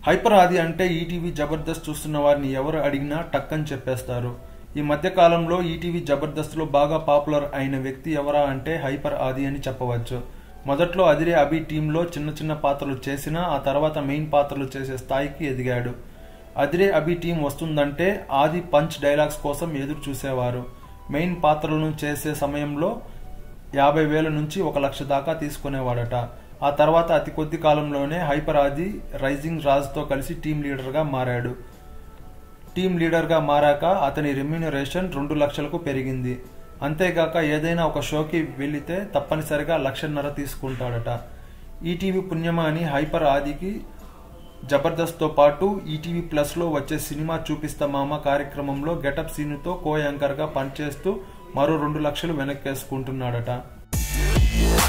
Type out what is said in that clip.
hyper ఆది అంటే ETV Jabardasth చూస్తున్న వారిని ఎవరు అడిగినా టక్కని చెప్పేస్తారు ఈ మధ్య కాలంలో ఈటీవీ జబర్దస్త్లో బాగా పాపులర్ అయిన వ్యక్తి ఎవరా అంటే హైపర్ ఆది అని చెప్పవచ్చు మొదట్లో అదిరే అభి టీంలో చిన్న చిన్న పాత్రలు చేసినా ఆ తర్వాత మెయిన్ పాత్రలు చేసే స్థాయికి ఎదిగాడు అదిరే అభి టీం వస్తుందంటే ఆది పంచ్ డైలాగ్స్ కోసం ఎదురు చూసేవారు మెయిన్ పాత్రలను చేసే సమయంలో యాభై వేల నుంచి ఒక లక్ష దాకా తీసుకునేవాడట ఆ తర్వాత అతి కొద్ది కాలంలోనే హైపర్ ఆది రైజింగ్ రాజ్తో కలిసి టీం లీడర్గా మారాడు టీం లీడర్గా మారాక అతని రెమ్యూనరేషన్ రెండు లక్షలకు పెరిగింది అంతేగాక ఏదైనా ఒక షోకి వెళితే తప్పనిసరిగా లక్షన్నర తీసుకుంటాడట ఈటీవీ పుణ్యమా అని హైపర్ ఆదికి జబర్దస్త్తో పాటు ఈటీవీ ప్లస్లో వచ్చే సినిమా చూపిస్తా మామ కార్యక్రమంలో గెటప్ సీనుతో కో యాంకర్గా పనిచేస్తూ మరో రెండు లక్షలు వెనక్కేసుకుంటున్నాడట